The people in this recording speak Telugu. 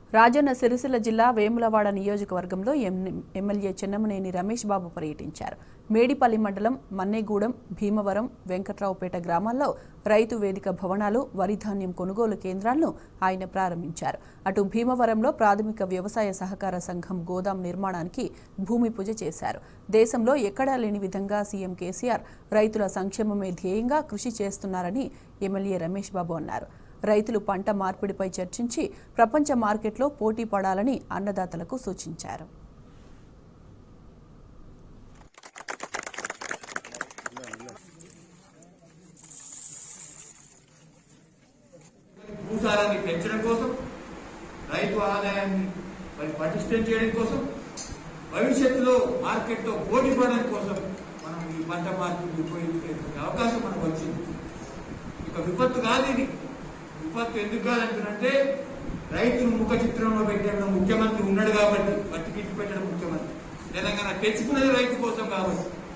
రాజన్న సిరిసిల్ల జిల్లా వేములవాడ నియోజకవర్గంలో ఎం- ఎమ్మెల్యే చెన్నమనేని రమేష్ బాబు పర్యటించారు మేడిపల్లి మండలం మన్నేగూడెం భీమవరం వెంకట్రావుపేట గ్రామాల్లో రైతు వేదిక భవనాలు వరి ధాన్యం కొనుగోలు కేంద్రాలను ఆయన ప్రారంభించారు అటు భీమవరంలో ప్రాథమిక వ్యవసాయ సహకార సంఘం గోదాం నిర్మాణానికి భూమి పూజ చేశారు దేశంలో ఎక్కడా లేని విధంగా సీఎం కేసీఆర్ రైతుల సంక్షేమమే ధ్యేయంగా కృషి చేస్తున్నారని ఎమ్మెల్యే రమేష్ బాబు అన్నారు రైతులు పంట మార్పిడిపై చర్చించి ప్రపంచ మార్కెట్లో పోటీ పడాలని అన్నదాతలకు సూచించారు భూసారాన్ని పెంచడం కోసం రైతు ఆదాయాన్ని మరి పటిష్టం చేయడం కోసం భవిష్యత్తులో మార్కెట్లో పోటీ పడడం కోసం మనం ఈ పంట మార్పిడి ఉపయోగించుకునే అవకాశం మనకు వచ్చింది ఇక విపత్తు కాదు ఇది విపత్తు ఎందుకు కాదంటున్నంటే రైతును ముఖ చిత్రంలో పెట్టిన ముఖ్యమంత్రి ఉన్నాడు కాబట్టి పట్టి పెట్టడం ముఖ్యమంత్రి తెలంగాణ తెచ్చుకున్నది రైతు కోసం కాబట్టి